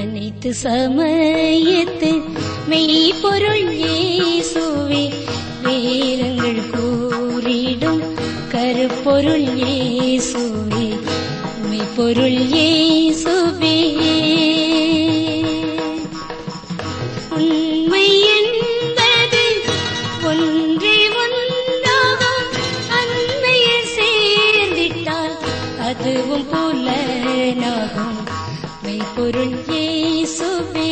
அனைத்து சமயத்து மெய்ப்பொருள் இயேசுவே வேதங்கள் கூறிடும் கருப்பொருள் இயேசுவே மெய்ப்பொருள் இயேசுவே உண்மை என்பது ஒன்றே ஒன்றாகும் அன்னையில் சேர்ந்திட்டால் அதுவும் புலனாகும் மெய்ப்பொருள் இயேசுவே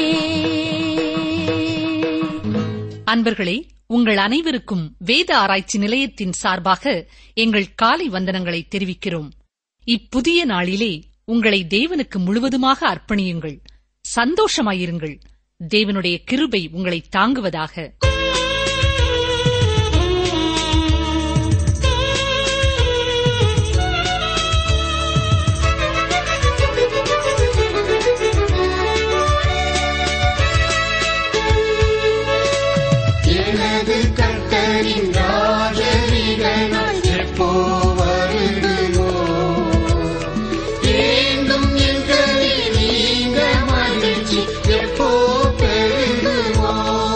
அன்பர்களே உங்கள் அனைவருக்கும் வேத ஆராய்ச்சி நிலையத்தின் சார்பாக எங்கள் காலை வந்தனங்களை தெரிவிக்கிறோம் இப்புதிய நாளிலே உங்களை தேவனுக்கு முழுவதுமாக அர்ப்பணியுங்கள் சந்தோஷமாயிருங்கள் தேவனுடைய கிருபை உங்களை தாங்குவதாக எனது கர்த்தரின் ராஜரீக நாள் எப்போ வருதுமோ வேண்டும் எங்களை நீங்க மகிழ்ச்சி எப்போ பெருகுமோ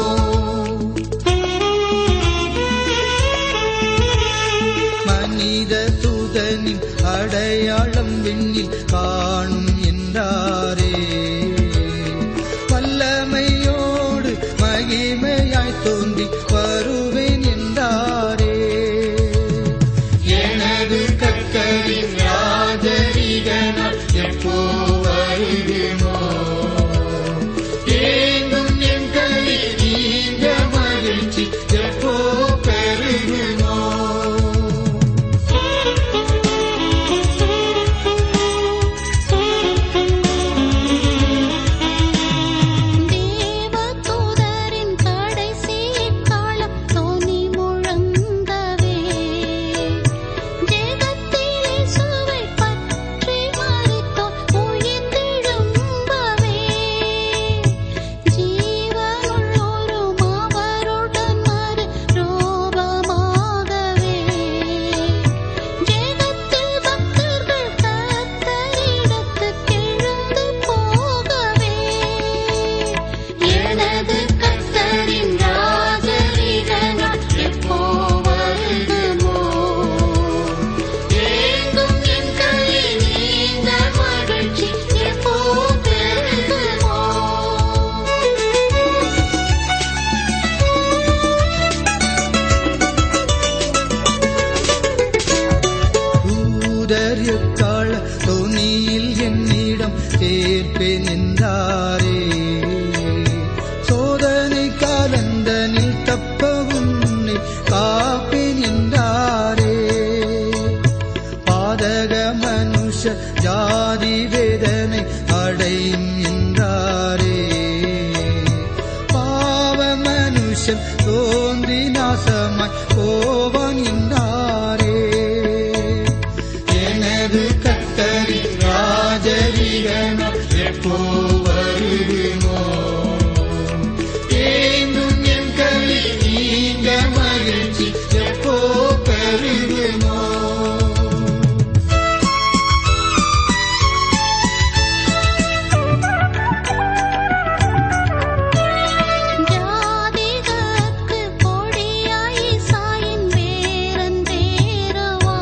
மனித தூதனின் அடையாளம் விண்ணில் காணும் என்றாரே வல்லமையோடு மகிமையாய் தோன்றி வருவேன் என்றாரே எனது கர்த்தரின் ராஜரீக நாள் எப்போ வருதுமோ வேண்டும் எங்களை நீங்க மகிழ்ச்சி எப்போ பெருகுமோ தேவதூதரின் கடைசி காலம் தோனி முழங்கவே ஜெகத்திலே சுவை பற்றி மறித்தோர் உயிர்த்தெழும்பவே ஜீவனுள்ளோரும் அவருடன் மறு ரூபமாகவே ஜெகத்தில் பக்தர்கள் கத்தரிடத்துக்கு எழுந்து போகவே எனது கர்த்தரின் ராஜரீக நாள் எப்போ வருதுமோ வேண்டும் எங்களை நீங்க மகிழ்ச்சி எப்போ பெருகுமோ தூதர் எக்கால தொனியில் என்னிடம் சேர்ப்பேன் என்றாரே சோதனை காலந்தனில் தப்ப உன்னை காப்பேன் என்றாரே பாதக மனுஷ ஜாதி வேதனை அடையும் என்றாரே பாவ மனுஷன் தோன்றி நாசமாய் போவான் என்றாரே எனது கத்தரின் ராஜரீகனம் எப்போ வருகுமோ ஏங்கும் என் களி நீங்க மகிழ்ச்சி எப்போ பெருகுமோ ஜாதிகற்கு கொடியாய் சாயின் வேரன் வேறவா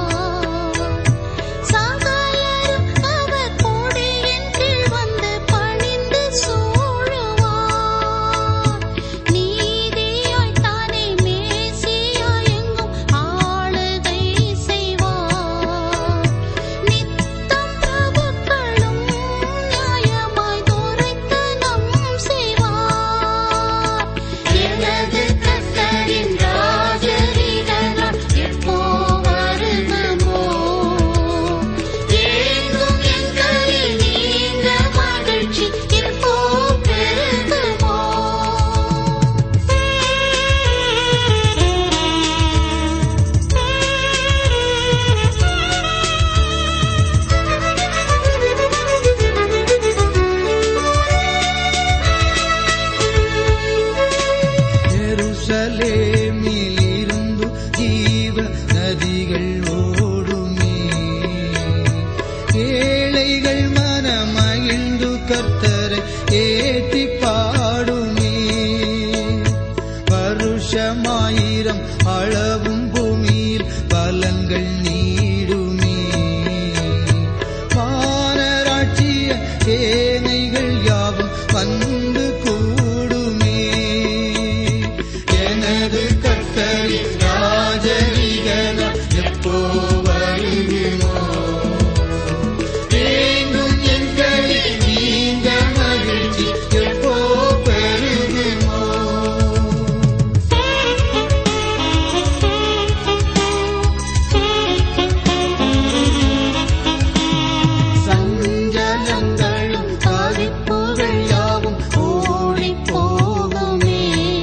சகலரும் அவர் கொடியின் கீழ் வந்து பணிந்து சூழுவார் நீதியாய் தானே மேசியாய் எங்கும் ஆளுகை செய்வார் நித்தம் பிரபுக்களும் நியாயமாய் துரைத்தனம் செய்வார் எனது கர்த்தரின் ராஜரீகனம் எப்போ வருகுமோ ஏங்கும் என் களி நீங்க மகிழ்ச்சி எப்போ பெருகுமோ எருசலேமில் இருந்து ஜீவ நதிகள் ஓடுமே ஏழைகள் மனமகிழ்ந்து கர்த்தரை கர்த்தரை ஏத்தி பாடுமே வருஷமாயிரம் அளவும் பூமியில் பலன்கள் நீடுமே வானராட்சிய சேனைகள் யாவும் வந்து கூடுமே எனது கர்த்தரின் ராஜரிகனா எப்போ வருகிறோ தேங்கும் என் களி நீங்க மகிழ்ச்சி எப்போ பெருகுமோ சஞ்சலங்களும் தவிப்புகள் யாவும் ஓடிப் போகுமே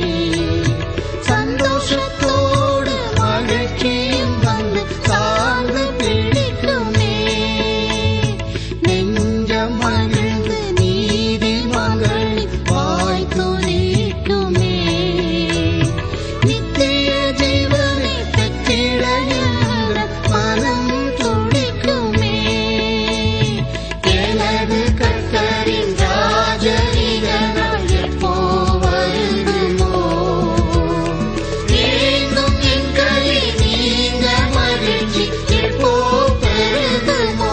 சந்தோஷத்தோடு மகிழ்ச்சியும் வந்து சார்ந்து பிடிக்குமே நெஞ்ச மகிழ்ந்து நீதிமகளின் வாய் துணிக்குமே நித்திய ஜீவனை பெற்றிட என்ற மனம் துடிக்குமே எனது கர்த்தரின் ராஜரீகனால் எப்போ வருகுமோ நீங்கும் என் களி நீங்க மகிழ்ச்சி எப்போ பெருகுமோ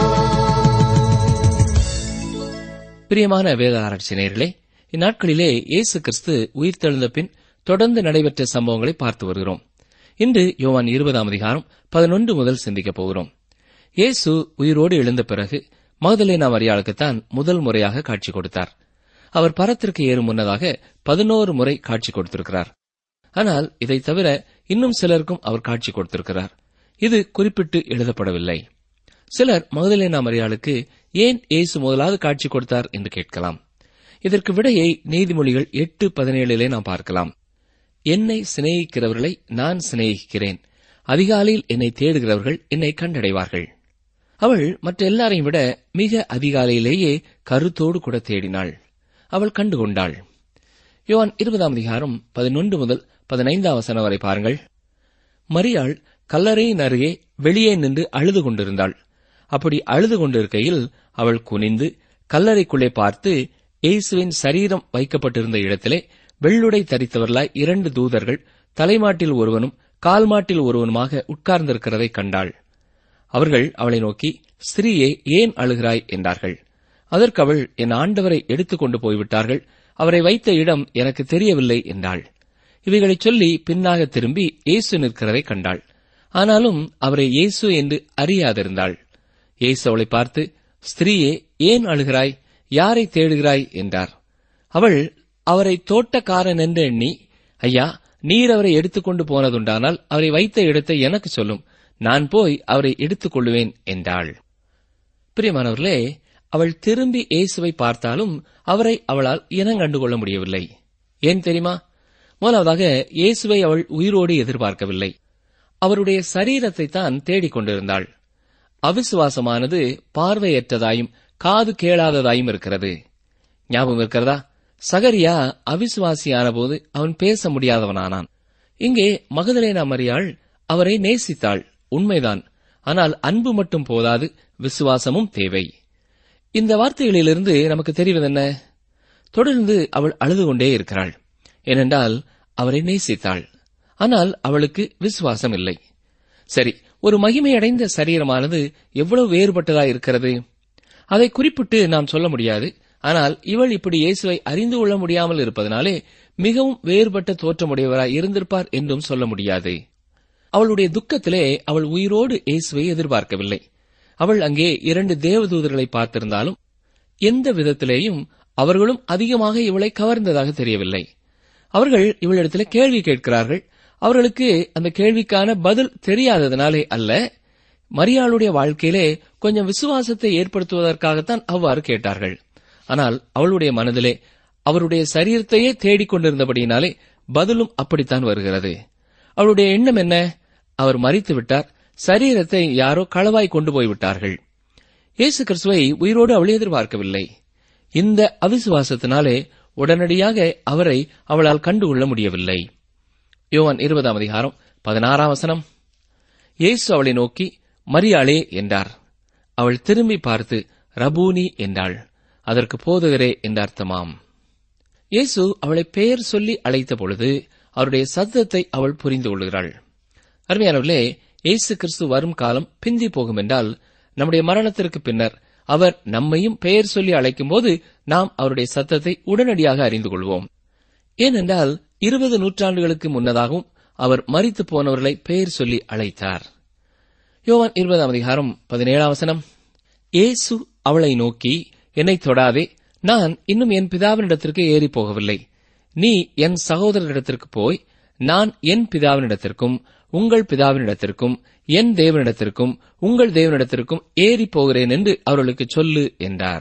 பிரியமான வேத ஆராய்ச்சி நேயர்களே இந்நாட்களிலே இயேசு கிறிஸ்து உயிர்த்தெழுந்த பின் தொடர்ந்து நடைபெற்ற சம்பவங்களை பார்த்து வருகிறோம் இன்று யோவான் இருபதாம் அதிகாரம் பதினொன்று முதல் சிந்திக்கப் போகிறோம் இயேசு உயிரோடு எழுந்த பிறகு மகதலேனா மரியாளுக்குத்தான் முதல் முறையாக காட்சி கொடுத்தார் அவர் பரத்திற்கு ஏறும் முன்னதாக பதினோரு முறை காட்சி கொடுத்திருக்கிறார் ஆனால் இதை தவிர இன்னும் சிலருக்கும் அவர் காட்சி கொடுத்திருக்கிறார் இது குறிப்பிட்டு எழுதப்படவில்லை சிலர் மகதலேனா மரியாளுக்கு ஏன் இயேசு முதலாவது காட்சி கொடுத்தார் என்று கேட்கலாம் இதற்கு விடையை நீதிமொழிகள் எட்டு பதினேழிலே நாம் பார்க்கலாம் என்னை சிநேகிக்கிறவர்களை நான் சிநேகிக்கிறேன் அதிகாலையில் என்னை தேடுகிறவர்கள் என்னை கண்டடைவார்கள் அவள் மற்ற எல்லாரையும் விட மிக அதிகாலையிலேயே கருத்தோடு கூட தேடினாள் அவள் கண்டுகொண்டாள் யோவான் இருபதாம் அதிகாரம் பதினொன்று முதல் பதினைந்தாம் வசனம் வரை பாருங்கள் மரியாள் கல்லறையின் அருகே வெளியே நின்று அழுது கொண்டிருந்தாள் அப்படி அழுது கொண்டிருக்கையில் அவள் குனிந்து கல்லறைக்குள்ளே பார்த்து இயேசுவின் சரீரம் வைக்கப்பட்டிருந்த இடத்திலே வெள்ளுடை தரித்தவர்களாய் இரண்டு தூதர்கள் தலைமாட்டில் ஒருவனும் கால்மாட்டில் ஒருவனுமாக உட்கார்ந்திருக்கிறதை கண்டாள் அவர்கள் அவளை நோக்கி ஸ்திரீயே ஏன் அழுகிறாய் என்றார்கள் அதற்கு அவள் என் ஆண்டவரை எடுத்துக்கொண்டு போய்விட்டார்கள் அவரை வைத்த இடம் எனக்கு தெரியவில்லை என்றாள் இவைகளைச் சொல்லி பின்னாக திரும்பி இயேசு நிற்கிறதை கண்டாள் ஆனாலும் அவரை இயேசு என்று அறியாதிருந்தாள் இயேசு அவளை பார்த்து ஸ்திரீயே ஏன் அழுகிறாய் யாரை தேடுகிறாய் என்றார் அவள் அவரை தோட்டக்காரன் என்று எண்ணி ஐயா நீர் அவரை எடுத்துக்கொண்டு போனதுண்டானால் அவரை வைத்த இடத்தை எனக்கு சொல்லும் நான் போய் அவரை எடுத்துக் கொள்ளுவேன் என்றாள் பிரியமானவர்களே அவள் திரும்பி இயேசுவை பார்த்தாலும் அவரை அவளால் இனங்கண்டு கொள்ள முடியவில்லை ஏன் தெரியுமா முதலாவதாக இயேசுவை அவள் உயிரோடு எதிர்பார்க்கவில்லை அவருடைய சரீரத்தை தான் தேடிக் கொண்டிருந்தாள் அவிசுவாசமானது பார்வையற்றதாயும் காது கேளாததாயும் இருக்கிறது ஞாபகம் இருக்கிறதா சகரியா அவிசுவாசியான போது அவன் பேச முடியாதவனானான் இங்கே மகதலேனா மரியாள் அவரை நேசித்தாள் உண்மைதான் ஆனால் அன்பு மட்டும் போதாது விசுவாசமும் தேவை இந்த வார்த்தைகளிலிருந்து நமக்கு தெரிவதென்ன தொடர்ந்து அவள் அழுது கொண்டே இருக்கிறாள் ஏனென்றால் அவரை நேசித்தாள் ஆனால் அவளுக்கு விசுவாசம் இல்லை சரி ஒரு மகிமையடைந்த சரீரமானது எவ்வளவு வேறுபட்டதாய் இருக்கிறது அதை குறிப்பிட்டு நாம் சொல்ல முடியாது ஆனால் இவள் இப்படி இயேசுவை அறிந்து கொள்ள முடியாமல் இருப்பதனாலே மிகவும் வேறுபட்ட தோற்றமுடையவராய் இருந்திருப்பார் என்றும் சொல்ல முடியாது அவளுடைய துக்கத்திலே அவள் உயிரோடு இயேசுவை எதிர்பார்க்கவில்லை அவள் அங்கே இரண்டு தேவதூதர்களை பார்த்திருந்தாலும் எந்த விதத்திலேயும் அவர்களும் அதிகமாக இவளை கவர்ந்ததாக தெரியவில்லை அவர்கள் இவளிடத்திலே கேள்வி கேட்கிறார்கள் அவர்களுக்கு அந்த கேள்விக்கான பதில் தெரியாததினாலே அல்ல மரியாளுடைய வாழ்க்கையிலே கொஞ்சம் விசுவாசத்தை ஏற்படுத்துவதற்காகத்தான் அவ்வாறு கேட்டார்கள் ஆனால் அவளுடைய மனதிலே அவருடைய சரீரத்தையே தேடிக் கொண்டிருந்தபடியினாலே பதிலும் அப்படித்தான் வருகிறது அவளுடைய எண்ணம் என்ன அவர் மறித்து விட்டார் சரீரத்தை யாரோ களவாய் கொண்டு போய்விட்டார்கள் இயேசு கிறிஸ்துவை உயிரோடு அவள் எதிர்பார்க்கவில்லை இந்த அவிசுவாசத்தினாலே உடனடியாக அவரை அவளால் கண்டுகொள்ள முடியவில்லை யோவான் இருபதாம் அதிகாரம் பதினாறாம் வசனம் இயேசு அவளை நோக்கி மரியாளே என்றார் அவள் திரும்பி பார்த்து ரபூனி என்றாள் அதற்கு போதகரே என்று அர்த்தமாம் இயேசு அவளை பெயர் சொல்லி அழைத்த பொழுது அவருடைய சத்தத்தை அவள் புரிந்து கொள்கிறாள் அருமையானவர்களே இயேசு கிறிஸ்து வரும் காலம் பிந்தி போகும் என்றால் நம்முடைய மரணத்திற்கு பின்னர் அவர் நம்மையும் பெயர் சொல்லி அழைக்கும்போது நாம் அவருடைய சத்தத்தை உடனடியாக அறிந்து கொள்வோம் ஏனென்றால் இருபது நூற்றாண்டுகளுக்கு முன்னதாகவும் அவர் மரித்து போனவர்களை பெயர் சொல்லி அழைத்தார் யோவான் இருபதாம் அதிகாரம் பதினேழாம் வசனம் இயேசு அவளை நோக்கி என்னை தொடாதே நான் இன்னும் என் பிதாவினிடத்திற்கு ஏறி போகவில்லை நீ என் சகோதரரிடத்திற்கு போய் நான் என் பிதாவினிடத்திற்கும் உங்கள் பிதாவினிடத்திற்கும் என் தேவனிடத்திற்கும் உங்கள் தேவனிடத்திற்கும் ஏறி போகிறேன் என்று அவர்களுக்கு சொல்லு என்றார்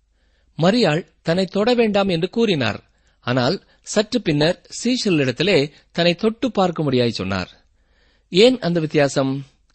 மரியாள் தன்னை தொட வேண்டாம் என்று கூறினார் ஆனால் சற்று பின்னர் சீஷலிடத்திலே தன்னை தொட்டு பார்க்கும்படியாய் சொன்னார் ஏன் அந்த வித்தியாசம்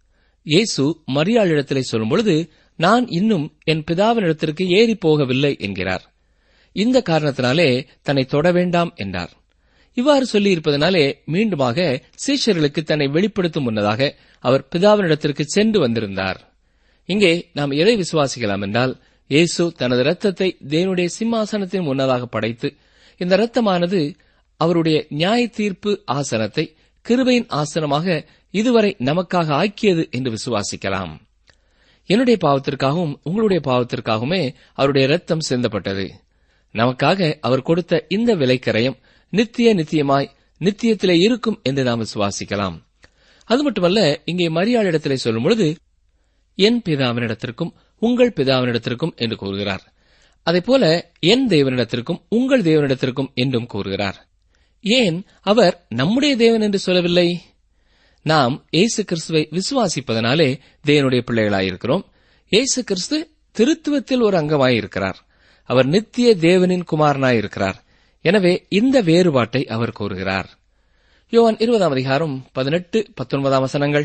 இயேசு மரியாளிடத்திலே சொல்லும் பொழுது நான் இன்னும் என் பிதாவினிடத்திற்கு ஏறி போகவில்லை என்கிறார் இந்த காரணத்தினாலே தன்னை தொட வேண்டாம் என்றார் இவ்வாறு சொல்லியிருப்பதனாலே மீண்டுமாக சீஷர்களுக்கு தன்னை வெளிப்படுத்தும் முன்னதாக அவர் பிதாவினிடத்திற்கு சென்று வந்திருந்தார் இங்கே நாம் எதை விசுவாசிக்கலாம் என்றால் இயேசு தனது இரத்தத்தை தேவனுடைய சிம்மாசனத்தின் முன்னதாக படைத்து இந்த இரத்தமானது அவருடைய நியாய தீர்ப்பு ஆசனத்தை கிருபையின் ஆசனமாக இதுவரை நமக்காக ஆக்கியது என்று விசுவாசிக்கலாம் என்னுடைய பாவத்திற்காகவும் உங்களுடைய பாவத்திற்காகவுமே அவருடைய இரத்தம் சிந்தப்பட்டது நமக்காக அவர் கொடுத்த இந்த விலைக்கரையும் நித்திய நித்தியமாய் நித்தியத்திலே இருக்கும் என்று நாம் விசுவாசிக்கலாம் அது மட்டுமல்ல இங்கே மரியாளிடத்திலே சொல்லும் பொழுது என் பிதாவினிடத்திற்கும் உங்கள் பிதாவினிடத்திற்கும் என்று கூறுகிறார் அதைப்போல என் தேவனிடத்திற்கும் உங்கள் தேவனிடத்திற்கும் என்றும் கூறுகிறார் ஏன் அவர் நம்முடைய தேவன் என்று சொல்லவில்லை நாம் இயேசு கிறிஸ்துவை விசுவாசிப்பதனாலே தேவனுடைய பிள்ளைகளாயிருக்கிறோம் இயேசு கிறிஸ்து திருத்துவத்தில் ஒரு அங்கமாயிருக்கிறார் அவர் நித்திய தேவனின் குமாரனாயிருக்கிறார் எனவே இந்த வேறுபாட்டை அவர் கூறுகிறார் யோவான் இருபதாம் அதிகாரம் பதினெட்டு பத்தொன்பதாம் வசனங்கள்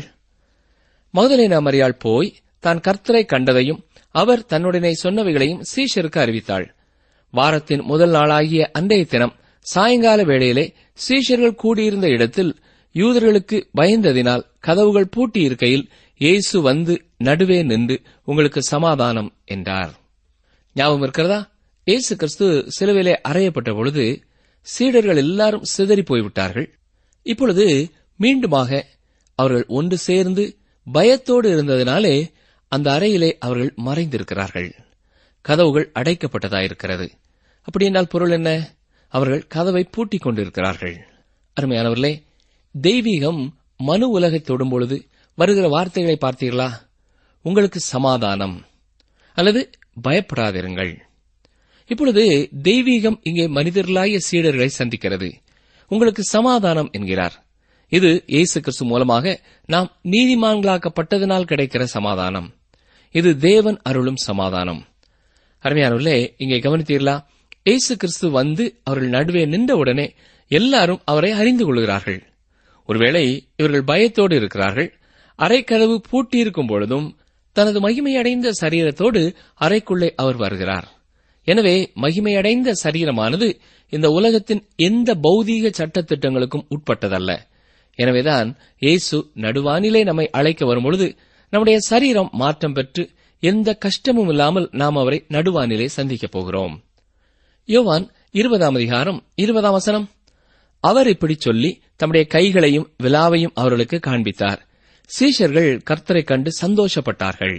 மகதலேனா மரியாள் போய் தான் கர்த்தரை கண்டதையும் அவர் தன்னுடனே சொன்னவைகளையும் சீஷருக்கு அறிவித்தாள் வாரத்தின் முதல் நாளாகிய அன்றைய தினம் சாயங்கால வேளையிலே சீஷர்கள் கூடியிருந்த இடத்தில் யூதர்களுக்கு பயந்ததினால் கதவுகள் பூட்டியிருக்கையில் இயேசு வந்து நடுவே நின்று உங்களுக்கு சமாதானம் என்றார் ஞாபகம் இருக்கிறதா இயேசு கிறிஸ்து சிலுவிலே அறையப்பட்ட பொழுது சீடர்கள் எல்லாரும் சிதறி போய்விட்டார்கள் இப்பொழுது மீண்டுமாக அவர்கள் ஒன்று சேர்ந்து பயத்தோடு இருந்ததினாலே அந்த அறையிலே அவர்கள் மறைந்திருக்கிறார்கள் கதவுகள் அடைக்கப்பட்டதாயிருக்கிறது அப்படி என்றால் பொருள் என்ன அவர்கள் கதவை பூட்டிக் கொண்டிருக்கிறார்கள் அருமையானவர்களே தெய்வீகம் மனு உலகை தொடும் பொழுது வருகிற வார்த்தைகளை பார்த்தீர்களா உங்களுக்கு சமாதானம் அல்லது பயப்படாதிருங்கள் இப்பொழுது தெய்வீகம் இங்கே மனிதர்களாகிய சீடர்களை சந்திக்கிறது உங்களுக்கு சமாதானம் என்கிறார் இது இயேசு கிறிஸ்து மூலமாக நாம் நீதிமான்களாக்கப்பட்டதனால் கிடைக்கிற சமாதானம் இது தேவன் அருளும் சமாதானம் அருமையானவர்களே இங்கே கவனித்தீர்களா இயேசு கிறிஸ்து வந்து அவர்கள் நடுவே நின்றவுடனே எல்லாரும் அவரை அறிந்து கொள்கிறார்கள் ஒருவேளை இவர்கள் பயத்தோடு இருக்கிறார்கள் அறைக்கதவு பூட்டியிருக்கும் பொழுதும் தனது மகிமையடைந்த சரீரத்தோடு அறைக்குள்ளே அவர் வருகிறார் எனவே மகிமையடைந்த சரீரமானது இந்த உலகத்தின் எந்த பௌதீக சட்டத்திட்டங்களுக்கும் உட்பட்டதல்ல எனவேதான் இயேசு நடுவானிலே நம்மை அழைக்க வரும்பொழுது நம்முடைய சரீரம் மாற்றம் பெற்று எந்த கஷ்டமும் இல்லாமல் நாம் அவரை நடுவானிலே சந்திக்கப் போகிறோம் யோவான் இருபதாம் அதிகாரம் இருபதாம் வசனம் அவர் இப்படி சொல்லி தம்முடைய கைகளையும் விலாவையும் அவர்களுக்கு காண்பித்தார் சீஷர்கள் கர்த்தரை கண்டு சந்தோஷப்பட்டார்கள்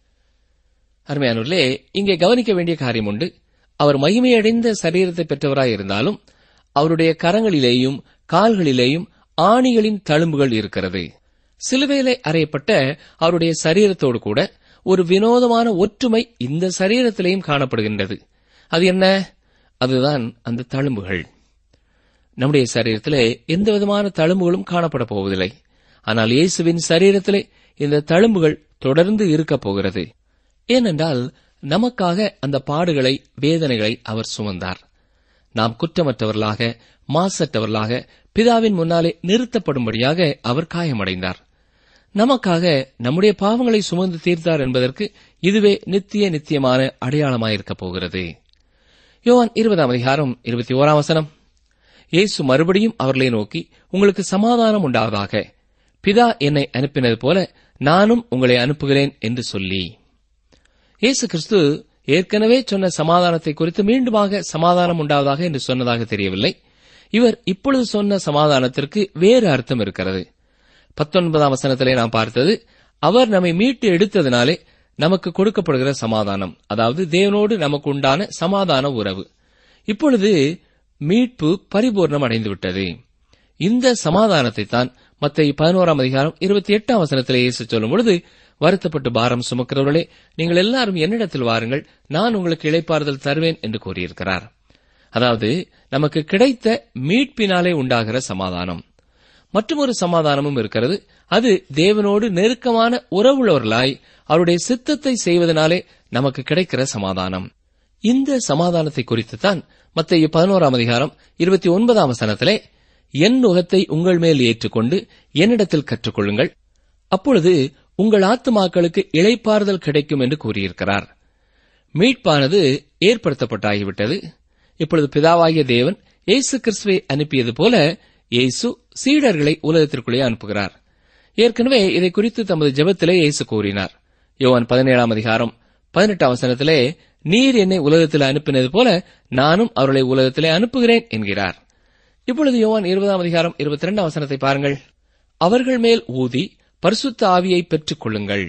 அருமையானூர்களே இங்கே கவனிக்க வேண்டிய காரியம் உண்டு அவர் மகிமையடைந்த சரீரத்தை பெற்றவராய் இருந்தாலும் அவருடைய கரங்களிலேயும் கால்களிலேயும் ஆணிகளின் தழும்புகள் இருக்கிறது சிலுவையிலே அறையப்பட்ட அவருடைய சரீரத்தோடு கூட ஒரு வினோதமான ஒற்றுமை இந்த சரீரத்திலேயும் காணப்படுகின்றது அது என்ன அதுதான் அந்த தழும்புகள் நம்முடைய சரீரத்திலே எந்த விதமான தழும்புகளும் காணப்பட போவதில்லை ஆனால் இயேசுவின் சரீரத்திலே இந்த தழும்புகள் தொடர்ந்து இருக்கப் போகிறது ஏனென்றால் நமக்காக அந்த பாடுகளை வேதனைகளை அவர் சுமந்தார் நாம் குற்றமற்றவர்களாக மாசற்றவர்களாக பிதாவின் முன்னாலே நிறுத்தப்படும்படியாக அவர் காயமடைந்தார் நமக்காக நம்முடைய பாவங்களை சுமந்து தீர்த்தார் என்பதற்கு இதுவே நித்திய நித்தியமான அடையாளமாயிருக்கப் போகிறது யோவான் இருபதாம் அதிகாரம் இருபத்தி ஓராம் வசனம் இயேசு மறுபடியும் அவர்களை நோக்கி உங்களுக்கு சமாதானம் உண்டாவதாக பிதா என்னை அனுப்பினது போல நானும் உங்களை அனுப்புகிறேன் என்று சொல்லி இயேசு கிறிஸ்து ஏற்கனவே சொன்ன சமாதானத்தை குறித்து மீண்டுமாக சமாதானம் உண்டாவதாக என்று சொன்னதாக தெரியவில்லை இவர் இப்பொழுது சொன்ன சமாதானத்திற்கு வேறு அர்த்தம் இருக்கிறது பத்தொன்பதாம் வசனத்திலே நாம் பார்த்தது அவர் நம்மை மீட்டு எடுத்ததினாலே நமக்கு கொடுக்கப்படுகிற சமாதானம் அதாவது தேவனோடு நமக்கு உண்டான சமாதான உறவு இப்பொழுது மீட்பு பரிபூர்ணம் அடைந்துவிட்டது இந்த சமாதானத்தை தான் மத்திய பதினோராம் அதிகாரம் இருபத்தி எட்டாம் வசனத்திலே இயேசு சொல்லும் பொழுது வருத்தப்பட்டு பாரம் சுமக்கிறவர்களே நீங்கள் எல்லாரும் என்னிடத்தில் வாருங்கள் நான் உங்களுக்கு இளைப்பாறுதல் தருவேன் என்று கூறியிருக்கிறார் அதாவது நமக்கு கிடைத்த மீட்பினாலே உண்டாகிற சமாதானம் மற்றொரு சமாதானமும் இருக்கிறது அது தேவனோடு நெருக்கமான உறவுள்ளவர்களாய் அவருடைய சித்தத்தை செய்வதனாலே நமக்கு கிடைக்கிற சமாதானம் இந்த சமாதானத்தை குறித்து தான் மத்திய பதினோராம் அதிகாரம் இருபத்தி ஒன்பதாம் வசனத்திலே என் நுகத்தை உங்கள் மேல் ஏற்றுக்கொண்டு என்னிடத்தில் கற்றுக்கொள்ளுங்கள் அப்பொழுது உங்கள் ஆத்துமாக்களுக்கு இளைப்பாறுதல் கிடைக்கும் என்று கூறியிருக்கிறார் மீட்பானது ஏற்படுத்தப்பட்டாகிவிட்டது இப்பொழுது பிதாவாகிய தேவன் இயேசு கிறிஸ்துவை அனுப்பியது போல இயேசு சீடர்களை உலகத்திற்குள்ளே அனுப்புகிறார் ஏற்கனவே இதை குறித்து தமது ஜெபத்திலே இயேசு கூறினார் யோவான் பதினேழாம் அதிகாரம் பதினெட்டாம் வசனத்திலே நீர் என்னை உலகத்தில் அனுப்பினது போல நானும் அவர்களை உலகத்திலே அனுப்புகிறேன் என்கிறார் இப்பொழுது யோவான் இருபதாம் அதிகாரம் இருபத்தி இரண்டாம் வசனத்தை பாருங்கள் அவர்கள் மேல் ஊதி பரிசுத்த ஆவியை பெற்றுக் கொள்ளுங்கள்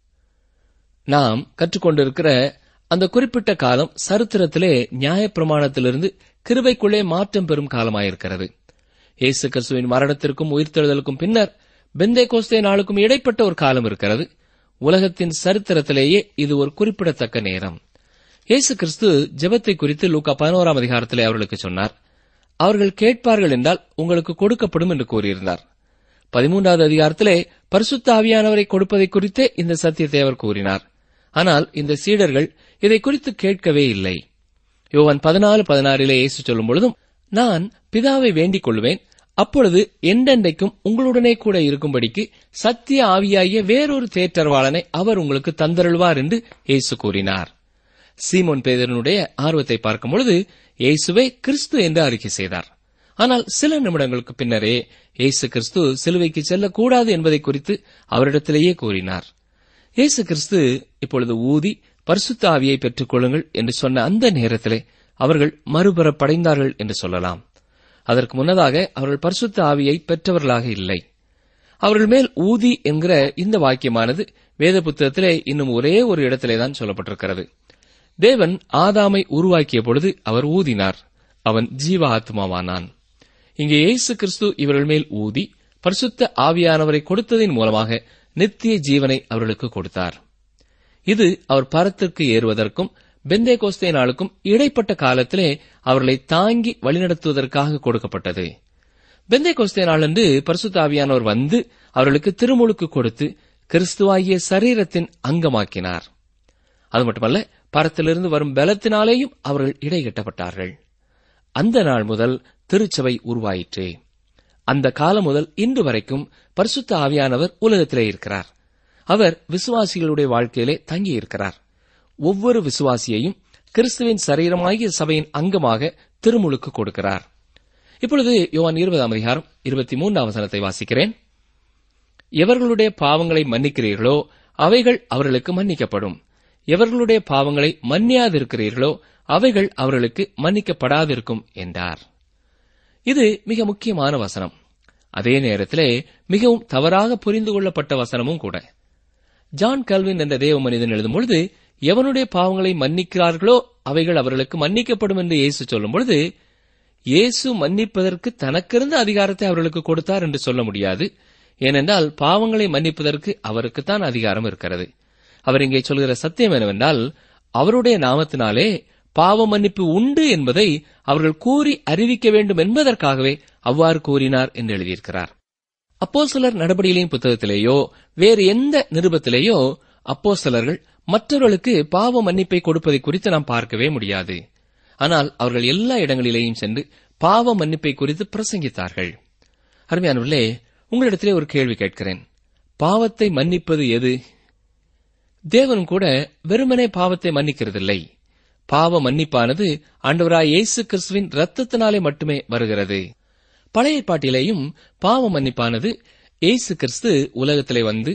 நாம் கற்றுக்கொண்டிருக்கிற அந்த குறிப்பிட்ட காலம் சரித்திரத்திலே நியாயப்பிரமாணத்திலிருந்து கிருபைக்குள்ளே மாற்றம் பெறும் காலமாயிருக்கிறது இயேசு கிறிஸ்துவின் மரணத்திற்கும் உயிர்த்தெழுதலுக்கும் பின்னர் பெந்தே கோஸ்தே நாளுக்கும் இடைப்பட்ட ஒரு காலம் இருக்கிறது உலகத்தின் சரித்திரத்திலேயே இது ஒரு குறிப்பிடத்தக்க நேரம் இயேசு கிறிஸ்து ஜெபத்தை குறித்து லூக்கா பதினோராம் அதிகாரத்திலே அவர்களுக்கு சொன்னார் அவர்கள் கேட்பார்கள் என்றால் உங்களுக்கு கொடுக்கப்படும் என்று கூறியிருந்தார் பதிமூன்றாவது அதிகாரத்திலே பரிசுத்த ஆவியானவரை கொடுப்பதை குறித்தே இந்த சத்தியத்தை அவர் கூறினார் ஆனால் இந்த சீடர்கள் இதை குறித்து கேட்கவே இல்லை யோவான் பதினாலு பதினாறிலே இயேசு சொல்லும் பொழுதும் நான் பிதாவை வேண்டிக் கொள்வேன் அப்பொழுது எண்டெண்டைக்கும் உங்களுடனே கூட இருக்கும்படிக்கு சத்திய ஆவியாகிய வேறொரு தேற்றர்வாளனை அவர் உங்களுக்கு தந்தருள்வார் என்று இயேசு கூறினார் சீமோன் பேதரனுடைய ஆர்வத்தை பார்க்கும் பொழுது இயேசுவே கிறிஸ்து என்று அறிக்கை செய்தார் ஆனால் சில நிமிடங்களுக்கு பின்னரே இயேசு கிறிஸ்து சிலுவைக்கு செல்லக்கூடாது என்பதை குறித்து அவரிடத்திலேயே கூறினார் இயேசு கிறிஸ்து இப்பொழுது ஊதி பரிசுத்த ஆவியை பெற்றுக் கொள்ளுங்கள் என்று சொன்ன அந்த நேரத்திலே அவர்கள் மறுபுறப்படைந்தார்கள் என்று சொல்லலாம் அதற்கு முன்னதாக அவர்கள் பரிசுத்த ஆவியை பெற்றவர்களாக இல்லை அவர்கள் மேல் ஊதி என்கிற இந்த வாக்கியமானது வேத புத்தகத்திலே இன்னும் ஒரே ஒரு இடத்திலேதான் சொல்லப்பட்டிருக்கிறது தேவன் ஆதாமை உருவாக்கிய பொழுது அவர் ஊதினார் அவன் ஜீவ ஆத்மாவானான் இங்கே இயேசு கிறிஸ்து இவர்கள் மேல் ஊதி பரிசுத்த ஆவியானவரை கொடுத்ததின் மூலமாக நித்திய ஜீவனை அவர்களுக்கு கொடுத்தார் இது அவர் பரத்திற்கு ஏறுவதற்கும் பெந்தே கோஸ்தே நாளுக்கும் இடைப்பட்ட காலத்திலே அவர்களை தாங்கி வழிநடத்துவதற்காக கொடுக்கப்பட்டது பெந்தே கோஸ்தே நாளன்று பரிசுத்த ஆவியானவர் வந்து அவர்களுக்கு திருமுழுக்கு கொடுத்து கிறிஸ்துவாகிய சரீரத்தின் அங்கமாக்கினார் அது மட்டுமல்ல பரத்திலிருந்து வரும் பலத்தினாலேயும் அவர்கள் இடைகட்டப்பட்டார்கள் அந்த நாள் முதல் திருச்சபை உருவாயிற்று அந்த காலம் முதல் இன்று வரைக்கும் பரிசுத்த ஆவியானவர் உலகத்திலே இருக்கிறார் அவர் விசுவாசிகளுடைய வாழ்க்கையிலே தங்கியிருக்கிறார் ஒவ்வொரு விசுவாசியையும் கிறிஸ்துவின் சரீரமாகிய சபையின் அங்கமாக திருமுழுக்கு கொடுக்கிறார் இப்பொழுது யோவான் இருபதாம் அதிகாரம் இருபத்தி மூன்றாம் வசனத்தை வாசிக்கிறேன் எவர்களுடைய பாவங்களை மன்னிக்கிறீர்களோ அவைகள் அவர்களுக்கு மன்னிக்கப்படும் எவர்களுடைய பாவங்களை மன்னியாதிருக்கிறீர்களோ அவைகள் அவர்களுக்கு மன்னிக்கப்படாதிருக்கும் என்றார் இது மிக முக்கியமான வசனம் அதே நேரத்திலே மிகவும் தவறாக புரிந்து கொள்ளப்பட்ட வசனமும் கூட ஜான் கல்வின் என்ற தேவ மனிதன் எழுதும் பொழுது எவனுடைய பாவங்களை மன்னிக்கிறார்களோ அவைகள் அவர்களுக்கு மன்னிக்கப்படும் என்று இயேசு சொல்லும் பொழுது இயேசு மன்னிப்பதற்கு தனக்கிருந்த அதிகாரத்தை அவர்களுக்கு கொடுத்தார் என்று சொல்ல முடியாது ஏனென்றால் பாவங்களை மன்னிப்பதற்கு அவருக்குத்தான் அதிகாரம் இருக்கிறது அவர் இங்கே சொல்கிற சத்தியம் என்னவென்றால் அவருடைய நாமத்தினாலே பாவ மன்னிப்பு உண்டு என்பதை அவர்கள் கூறி அறிவிக்க வேண்டும் என்பதற்காகவே அவ்வாறு கூறினார் என்று எழுதியிருக்கிறார் அப்போ சிலர் நடபடியிலையும் புத்தகத்திலேயோ வேறு எந்த நிருபத்திலேயோ அப்போ சிலர்கள் மற்றவர்களுக்கு பாவ மன்னிப்பை கொடுப்பதை குறித்து நாம் பார்க்கவே முடியாது ஆனால் அவர்கள் எல்லா இடங்களிலேயும் சென்று பாவ மன்னிப்பை குறித்து பிரசங்கித்தார்கள் அருமையானவர்களே உங்களிடத்திலே ஒரு கேள்வி கேட்கிறேன் பாவத்தை மன்னிப்பது எது தேவனும் கூட வெறுமனே பாவத்தை மன்னிக்கிறதில்லை பாவ மன்னிப்பானது ஆண்டவராய் இயேசு கிறிஸ்துவின் ரத்தத்தினாலே மட்டுமே வருகிறது பழைய பாட்டிலேயும் பாவ மன்னிப்பானது இயேசு கிறிஸ்து உலகத்திலே வந்து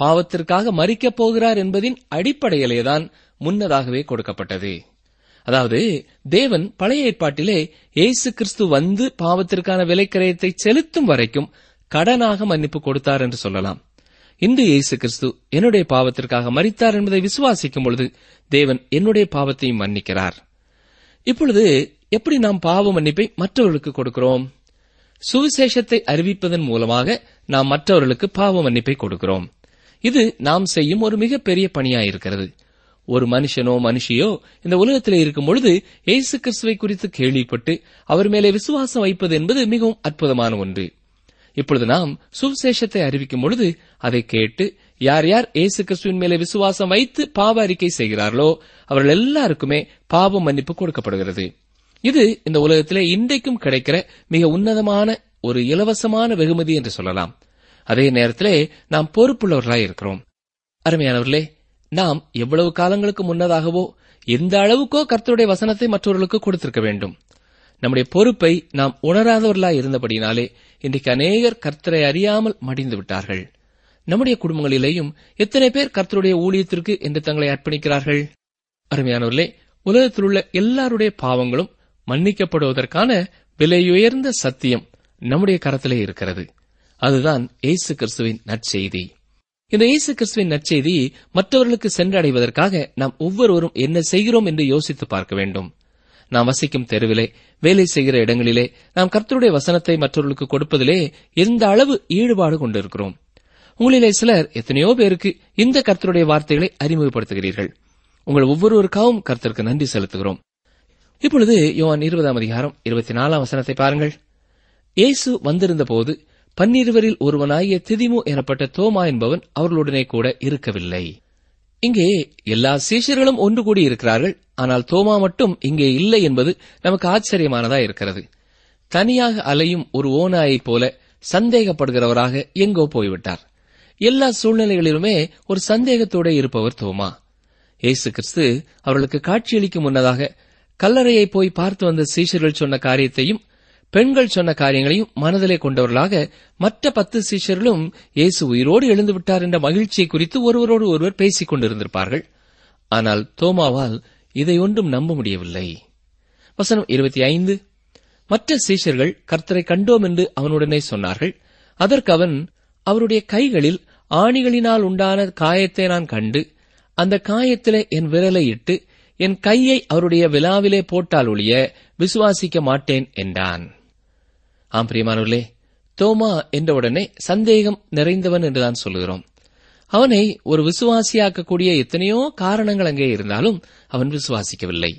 பாவத்திற்காக மறிக்கப் போகிறார் என்பதின் அடிப்படையிலேதான் முன்னதாகவே கொடுக்கப்பட்டது அதாவது தேவன் பழைய ஏற்பாட்டிலே இயேசு கிறிஸ்து வந்து பாவத்திற்கான விலைக்கிரயத்தை செலுத்தும் வரைக்கும் கடனாக மன்னிப்பு கொடுத்தார் என்று சொல்லலாம் இன்று இயேசு கிறிஸ்து என்னுடைய பாவத்திற்காக மறித்தார் என்பதை விசுவாசிக்கும் பொழுது தேவன் என்னுடைய பாவத்தையும் மன்னிக்கிறார் இப்பொழுது எப்படி நாம் பாவ மன்னிப்பை மற்றவர்களுக்கு கொடுக்கிறோம் சுவிசேஷத்தை அறிவிப்பதன் மூலமாக நாம் மற்றவர்களுக்கு பாவ மன்னிப்பை கொடுக்கிறோம் இது நாம் செய்யும் ஒரு மிகப்பெரிய பணியாயிருக்கிறது ஒரு மனுஷனோ மனுஷியோ இந்த உலகத்திலே இருக்கும் பொழுது இயேசு கிறிஸ்துவை குறித்து கேள்விப்பட்டு அவர் மேலே விசுவாசம் வைப்பது என்பது மிகவும் அற்புதமான ஒன்று இப்பொழுது நாம் சுவிசேஷத்தை அறிவிக்கும் பொழுது அதை கேட்டு யார் யார் இயேசு கிறிஸ்துவின் மேலே விசுவாசம் வைத்து பாவ அறிக்கை செய்கிறார்களோ அவர்கள் எல்லாருக்குமே பாவ மன்னிப்பு கொடுக்கப்படுகிறது இது இந்த உலகத்திலே இன்றைக்கும் கிடைக்கிற மிக உன்னதமான ஒரு இலவசமான வெகுமதி என்று சொல்லலாம் அதே நேரத்திலே நாம் பொறுப்புள்ளவர்களாய் இருக்கிறோம் அருமையானவர்களே நாம் எவ்வளவு காலங்களுக்கு முன்னதாகவோ எந்த அளவுக்கோ கர்த்தருடைய வசனத்தை மற்றவர்களுக்கு கொடுத்திருக்க வேண்டும் நம்முடைய பொறுப்பை நாம் உணராதவர்களாய் இருந்தபடினாலே இன்றைக்கு அநேகர் கர்த்தரை அறியாமல் மடிந்து விட்டார்கள் நம்முடைய குடும்பங்களிலேயும் எத்தனை பேர் கர்த்தருடைய ஊழியத்திற்கு என்று தங்களை அர்ப்பணிக்கிறார்கள் அருமையானவர்களே உலகத்தில் உள்ள எல்லாருடைய பாவங்களும் மன்னிக்கப்படுவதற்கான விலையுயர்ந்த சத்தியம் நம்முடைய கரத்திலே இருக்கிறது அதுதான் இயேசு கிறிஸ்துவின் நற்செய்தி இந்த இயேசு கிறிஸ்துவின் நற்செய்தி மற்றவர்களுக்கு சென்றடைவதற்காக நாம் ஒவ்வொருவரும் என்ன செய்கிறோம் என்று யோசித்து பார்க்க வேண்டும் நாம் வசிக்கும் தெருவிலே வேலை செய்கிற இடங்களிலே நாம் கர்த்தருடைய வசனத்தை மற்றவர்களுக்கு கொடுப்பதிலே எந்த அளவு ஈடுபாடு கொண்டிருக்கிறோம் உங்களிலே சிலர் எத்தனையோ பேருக்கு இந்த கர்த்தருடைய வார்த்தைகளை அறிமுகப்படுத்துகிறீர்கள் உங்கள் ஒவ்வொருவருக்காகவும் கர்த்தருக்கு நன்றி செலுத்துகிறோம் இப்பொழுது யோவான் இருபதாம் அதிகாரம் இருபத்தி நாலாம் வசனத்தை பாருங்கள் இயேசு வந்திருந்த போது பன்னிருவரில் ஒருவனாகிய திதிமு எனப்பட்ட தோமா என்பவன் அவர்களுடனே கூட இருக்கவில்லை இங்கே எல்லா சீஷர்களும் ஒன்று கூடி இருக்கிறார்கள் ஆனால் தோமா மட்டும் இங்கே இல்லை என்பது நமக்கு ஆச்சரியமானதா இருக்கிறது தனியாக அலையும் ஒரு ஓநாயைப் போல சந்தேகப்படுகிறவராக எங்கோ போய்விட்டார் எல்லா சூழ்நிலைகளிலுமே ஒரு சந்தேகத்தோட இருப்பவர் தோமா இயேசு கிறிஸ்து அவர்களுக்கு காட்சியளிக்கும் முன்னதாக கல்லறையை போய் பார்த்து வந்த சீஷர்கள் சொன்ன காரியத்தையும் பெண்கள் சொன்ன காரியங்களையும் மனதிலே கொண்டவர்களாக மற்ற பத்து சீஷர்களும் இயேசு உயிரோடு எழுந்து விட்டார் என்ற மகிழ்ச்சியை குறித்து ஒருவரோடு ஒருவர் பேசிக் கொண்டிருந்திருப்பார்கள் ஆனால் தோமாவால் இதை ஒன்றும் நம்ப முடியவில்லை வசனம் இருபத்தி ஐந்து மற்ற சீஷர்கள் கர்த்தரை கண்டோம் என்று அவனுடனே சொன்னார்கள் அதற்கு அவன் அவருடைய கைகளில் ஆணிகளினால் உண்டான காயத்தை நான் கண்டு அந்த காயத்திலே என் விரலை இட்டு என் கையை அவருடைய விழாவிலே போட்டால் ஒழிய விசுவாசிக்க மாட்டேன் என்றான் ஆம் பிரியமானவர்களே தோமா என்றவுடனே சந்தேகம் நிறைந்தவன் என்றுதான் சொல்லுகிறோம் அவனை ஒரு விசுவாசியாக்கக்கூடிய எத்தனையோ காரணங்கள் அங்கே இருந்தாலும் அவன் விசுவாசிக்கவில்லை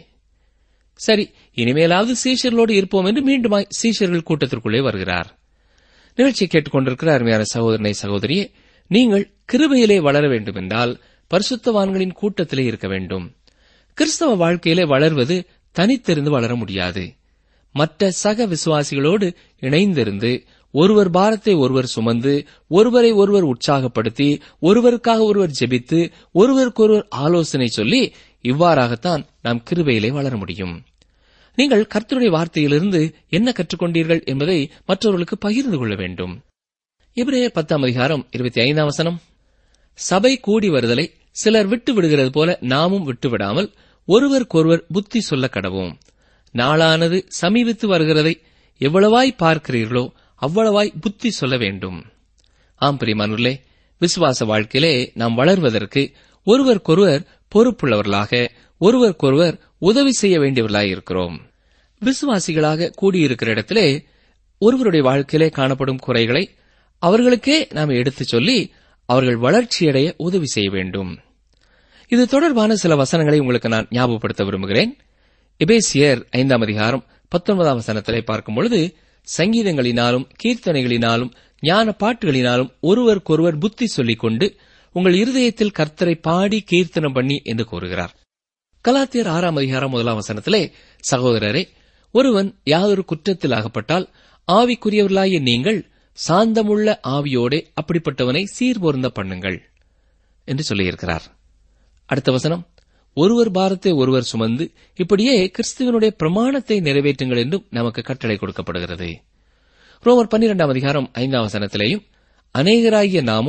சரி இனிமேலாவது சீஷர்களோடு இருப்போம் என்று மீண்டுமாய் சீஷர்கள் கூட்டத்திற்குள்ளே வருகிறார் நிகழ்ச்சியை கேட்டுக்கொண்டிருக்கிற அருமையான சகோதரனை சகோதரியே நீங்கள் கிருபையிலே வளர வேண்டும் என்றால் பரிசுத்தவான்களின் கூட்டத்திலே இருக்க வேண்டும் கிறிஸ்தவ வாழ்க்கையிலே வளர்வது தனித்திருந்து வளர முடியாது மற்ற சக விசுவாசிகளோடு இணைந்திருந்து ஒருவர் பாரத்தை ஒருவர் சுமந்து ஒருவரை ஒருவர் உற்சாகப்படுத்தி ஒருவருக்காக ஒருவர் ஜெபித்து ஒருவருக்கொருவர் ஆலோசனை சொல்லி இவ்வாறாகத்தான் நாம் கிருபையிலே வளர முடியும் நீங்கள் கர்த்தருடைய வார்த்தையிலிருந்து என்ன கற்றுக்கொண்டீர்கள் என்பதை மற்றவர்களுக்கு பகிர்ந்து கொள்ள வேண்டும் இப்ரேயர் பத்தாம் அதிகாரம் இருபத்தி ஐந்தாம் வசனம் சபை கூடி வருதலை சிலர் விட்டு விடுகிறது போல நாமும் விட்டுவிடாமல் ஒருவருக்கொருவர் புத்தி சொல்ல கடவோம் நாளானது சமீபித்து வருகிறதை எவ்வளவாய் பார்க்கிறீர்களோ அவ்வளவாய் புத்தி சொல்ல வேண்டும் ஆம் பிரியமானுள்ளே விசுவாச வாழ்க்கையிலே நாம் வளர்வதற்கு ஒருவருக்கொருவர் பொறுப்புள்ளவர்களாக ஒருவருக்கொருவர் உதவி செய்ய வேண்டியவர்களாய் இருக்கிறோம் விசுவாசிகளாக கூடியிருக்கிற இடத்திலே ஒருவருடைய வாழ்க்கையிலே காணப்படும் குறைகளை அவர்களுக்கே நாம் எடுத்துச் சொல்லி அவர்கள் வளர்ச்சியடைய உதவி செய்ய வேண்டும் இது தொடர்பான சில வசனங்களை உங்களுக்கு நான் ஞாபகப்படுத்த விரும்புகிறேன் எபேசியர் ஐந்தாம் அதிகாரம் பத்தொன்பதாம் வசனத்திலே பார்க்கும் பொழுது சங்கீதங்களினாலும் கீர்த்தனைகளினாலும் ஞான பாட்டுகளினாலும் ஒருவருக்கொருவர் புத்தி சொல்லிக் கொண்டு உங்கள் இருதயத்தில் கர்த்தரை பாடி கீர்த்தனம் பண்ணி என்று கூறுகிறார் கலாத்தியர் ஆறாம் அதிகாரம் முதலாம் வசனத்திலே சகோதரரே ஒருவன் யாதொரு குற்றத்தில் அகப்பட்டால் ஆவிக்குரியவர்களாகிய நீங்கள் சாந்தமுள்ள ஆவியோடே அப்படிப்பட்டவனை சீர்பொருந்த பண்ணுங்கள் என்று சொல்லியிருக்கிறார் அடுத்த வசனம் ஒருவர் பாரத்தை ஒருவர் சுமந்து இப்படியே கிறிஸ்துவனுடைய பிரமாணத்தை நிறைவேற்றுங்கள் என்றும் நமக்கு கட்டளை கொடுக்கப்படுகிறது ரோமர் பன்னிரெண்டாம் அதிகாரம் ஐந்தாம் வசனத்திலேயும் அநேகராகிய நாமும்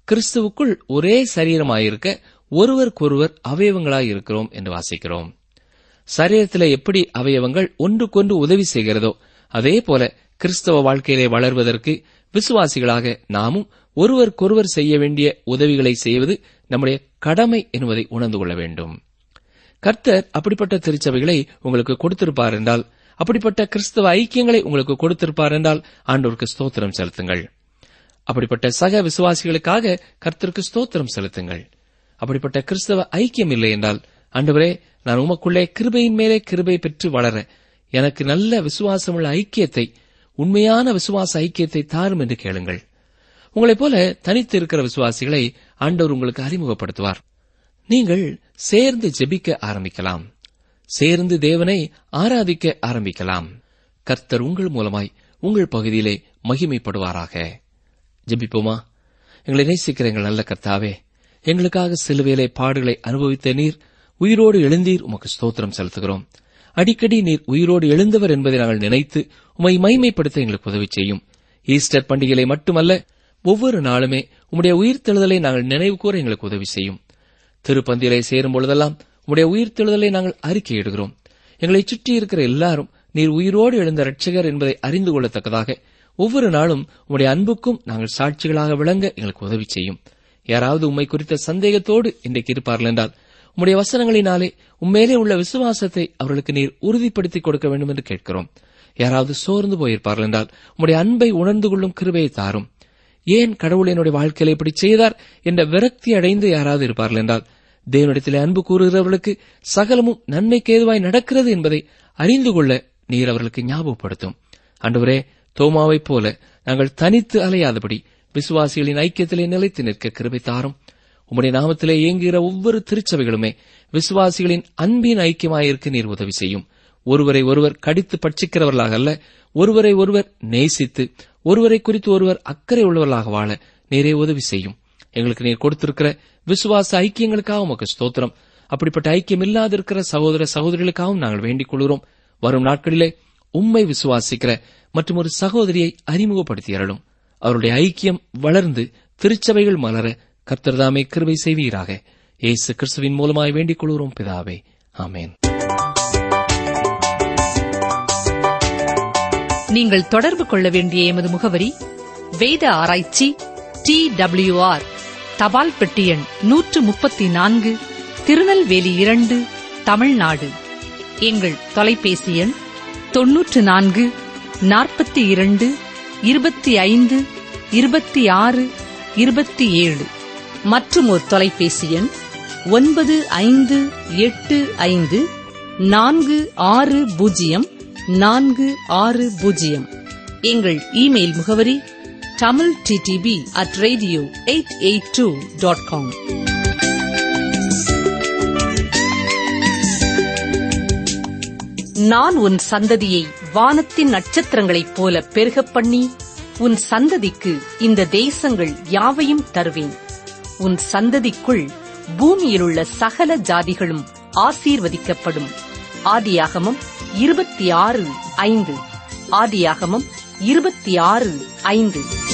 கிறிஸ்துவுக்குள் ஒரே சரீரமாயிருக்க ஒருவருக்கொருவர் அவயவங்களாயிருக்கிறோம் என்று வாசிக்கிறோம் சரீரத்திலே எப்படி அவயவங்கள் ஒன்றுக்கொன்று உதவி செய்கிறதோ அதே போல கிறிஸ்தவ வாழ்க்கையிலே வளர்வதற்கு விசுவாசிகளாக நாமும் ஒருவருக்கொருவர் செய்ய வேண்டிய உதவிகளை செய்வது நம்முடைய கடமை என்பதை உணர்ந்து கொள்ள வேண்டும் கர்த்தர் அப்படிப்பட்ட திருச்சபைகளை உங்களுக்கு கொடுத்திருப்பார் என்றால் அப்படிப்பட்ட கிறிஸ்தவ ஐக்கியங்களை உங்களுக்கு கொடுத்திருப்பார் என்றால் ஆண்டோருக்கு ஸ்தோத்திரம் செலுத்துங்கள் அப்படிப்பட்ட சக விசுவாசிகளுக்காக கர்த்தருக்கு ஸ்தோத்திரம் செலுத்துங்கள் அப்படிப்பட்ட கிறிஸ்தவ ஐக்கியம் இல்லை என்றால் ஆண்டவரே நான் உமக்குள்ளே கிருபையின் மேலே கிருபை பெற்று வளர எனக்கு நல்ல விசுவாசமுள்ள ஐக்கியத்தை உண்மையான விசுவாச ஐக்கியத்தை தாரும் என்று கேளுங்கள் உங்களைப் போல தனித்து இருக்கிற விசுவாசிகளை ஆண்டவர் உங்களுக்கு அறிமுகப்படுத்துவார் நீங்கள் சேர்ந்து ஜெபிக்க ஆரம்பிக்கலாம் சேர்ந்து தேவனை ஆராதிக்க ஆரம்பிக்கலாம் கர்த்தர் உங்கள் மூலமாய் உங்கள் பகுதியிலே மகிமைப்படுவாராக ஜெபிப்போமா எங்களை நேசிக்கிற எங்கள் நல்ல கர்த்தாவே எங்களுக்காக சிலுவையிலே பாடுகளை அனுபவித்த நீர் உயிரோடு எழுந்தீர் உமக்கு ஸ்தோத்திரம் செலுத்துகிறோம் அடிக்கடி நீர் உயிரோடு எழுந்தவர் என்பதை நாங்கள் நினைத்து உமை மைமைப்படுத்த எங்களுக்கு உதவி செய்யும் ஈஸ்டர் பண்டிகைகளை மட்டுமல்ல ஒவ்வொரு நாளுமே உம்முடைய உயிர்த்தெழுதலை நாங்கள் நினைவு கூற எங்களுக்கு உதவி செய்யும் திருப்பந்தியிலே சேரும் பொழுதெல்லாம் உம்முடைய உயிர்த்தெழுதலை நாங்கள் அறிக்கையிடுகிறோம் எங்களை சுற்றி இருக்கிற எல்லாரும் நீர் உயிரோடு எழுந்த இரட்சகர் என்பதை அறிந்து கொள்ளத்தக்கதாக ஒவ்வொரு நாளும் உம்முடைய அன்புக்கும் நாங்கள் சாட்சிகளாக விளங்க எங்களுக்கு உதவி செய்யும் யாராவது உம்மை குறித்த சந்தேகத்தோடு இன்றைக்கு இருப்பார்கள் என்றால் உம்முடைய வசனங்களினாலே உம்மேலே உள்ள விசுவாசத்தை அவர்களுக்கு நீர் உறுதிப்படுத்திக் கொடுக்க வேண்டும் என்று கேட்கிறோம் யாராவது சோர்ந்து போயிருப்பார்கள் என்றால் உம்முடைய அன்பை உணர்ந்து கொள்ளும் கிருபையை தாரும் ஏன் கடவுள் என்னுடைய வாழ்க்கையில இப்படி செய்தார் என்ற விரக்தி அடைந்து யாராவது இருப்பார்கள் என்றால் தேவனிடத்திலே அன்பு கூறுகிறவர்களுக்கு சகலமும் நன்மைக்கு ஏதுவாய் நடக்கிறது என்பதை அறிந்து கொள்ள நீர் அவர்களுக்கு ஞாபகப்படுத்தும் ஆண்டவரே தோமாவைப் போல நாங்கள் தனித்து அலையாதபடி விசுவாசிகளின் ஐக்கியத்திலே நிலைத்து நிற்க கிருபை தாரும் உம்முடைய நாமத்திலே இயங்குகிற ஒவ்வொரு திருச்சபைகளுமே விசுவாசிகளின் அன்பின் ஐக்கியமாயிருக்க நீர் உதவி செய்யும் ஒருவரை ஒருவர் கடித்து பட்சிக்கிறவர்களாக அல்ல ஒருவரை ஒருவர் நேசித்து ஒருவரை குறித்து ஒருவர் அக்கறை உள்ளவர்களாக வாழ நீரே உதவி செய்யும் எங்களுக்கு நீர் கொடுத்திருக்கிற விசுவாச ஐக்கியங்களுக்காக உமக்கு ஸ்தோத்திரம் அப்படிப்பட்ட ஐக்கியம் இல்லாதிருக்கிற சகோதர சகோதரிகளுக்காகவும் நாங்கள் வேண்டிக் கொள்கிறோம் வரும் நாட்களிலே உம்மை விசுவாசிக்கிற மற்றும் ஒரு சகோதரியை அறிமுகப்படுத்தி அருளும் அவருடைய ஐக்கியம் வளர்ந்து திருச்சபைகள் மலர கர்த்தர்தாமே கிருபை செய்வீராக இயேசு கிறிஸ்துவின் மூலமாய் வேண்டிக் கொள்கிறோம் பிதாவே ஆமென் நீங்கள் தொடர்பு கொள்ள வேண்டிய எமது முகவரி வேத ஆராய்ச்சி டி ஆர் தபால் பெட்டி எண் நூற்று முப்பத்தி நான்கு திருநெல்வேலி இரண்டு தமிழ்நாடு எங்கள் தொலைபேசி எண் தொன்னூற்று நான்கு நாற்பத்தி இரண்டு இருபத்தி ஐந்து இருபத்தி ஆறு இருபத்தி ஏழு மற்றும் ஒரு தொலைபேசி எண் ஒன்பது ஐந்து எட்டு ஐந்து நான்கு ஆறு பூஜ்ஜியம் நான்கு ஆறு பூஜ்ஜியம் எங்கள் இமெயில் முகவரி Tamil DTP at radio eight eight two dot com நான் உன் சந்ததியை வானத்தின் நட்சத்திரங்களைப் போல பெருகப் பண்ணி உன் சந்ததிக்கு இந்த தேசங்கள் யாவையும் தருவேன் உன் சந்ததிக்குள் பூமியிலுள்ள சகல ஜாதிகளும் ஆசீர்வதிக்கப்படும் ஆதியாகமம் இருபத்தி ஆறு ஐந்து ஆதியாகமம் இருபத்தி ஆறு ஐந்து